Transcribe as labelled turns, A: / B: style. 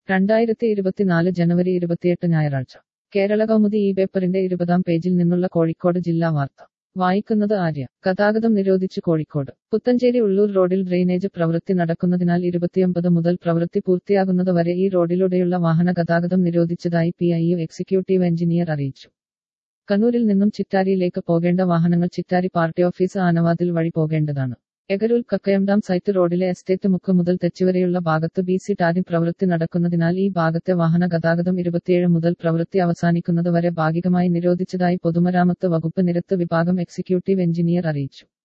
A: രണ്ടായിരത്തി ഇരുപത്തിനാല് ജനുവരി ഇരുപത്തിയെട്ട് ഞായറാഴ്ച കേരള കൗമുദി ഈ പേപ്പറിന്റെ ഇരുപതാം പേജിൽ നിന്നുള്ള കോഴിക്കോട് ജില്ലാ വാർത്ത വായിക്കുന്നത് ആര്യ ഗതാഗതം നിരോധിച്ച് കോഴിക്കോട് പുത്തഞ്ചേരി ഉള്ളൂർ റോഡിൽ ഡ്രെയിനേജ് പ്രവൃത്തി നടക്കുന്നതിനാൽ ഇരുപത്തിയൊമ്പത് മുതൽ പ്രവൃത്തി പൂർത്തിയാകുന്നത് വരെ ഈ റോഡിലൂടെയുള്ള വാഹന ഗതാഗതം നിരോധിച്ചതായി P I U executive engineer അറിയിച്ചു കണ്ണൂരിൽ നിന്നും ചിറ്റാരിയിലേക്ക് പോകേണ്ട വാഹനങ്ങൾ ചിറ്റാരി പാർട്ടി ഓഫീസ് ആനവാതിൽ വഴി പോകേണ്ടതാണ് എഗരൂൽ കക്കയംഡാം സൈറ്റ് റോഡിലെ എസ്റ്റേറ്റ് മുക്ക് മുതൽ തെച്ചുവരെയുള്ള ഭാഗത്ത് ബി സി ടാരിം പ്രവൃത്തി നടക്കുന്നതിനാൽ ഈ ഭാഗത്തെ വാഹന ഗതാഗതം ഇരുപത്തിയേഴ് മുതൽ പ്രവൃത്തി അവസാനിക്കുന്നത് വരെ ഭാഗികമായി നിരോധിച്ചതായി പൊതുമരാമത്ത് വകുപ്പ് നിരത്ത് വിഭാഗം എക്സിക്യൂട്ടീവ് എഞ്ചിനീയർ അറിയിച്ചു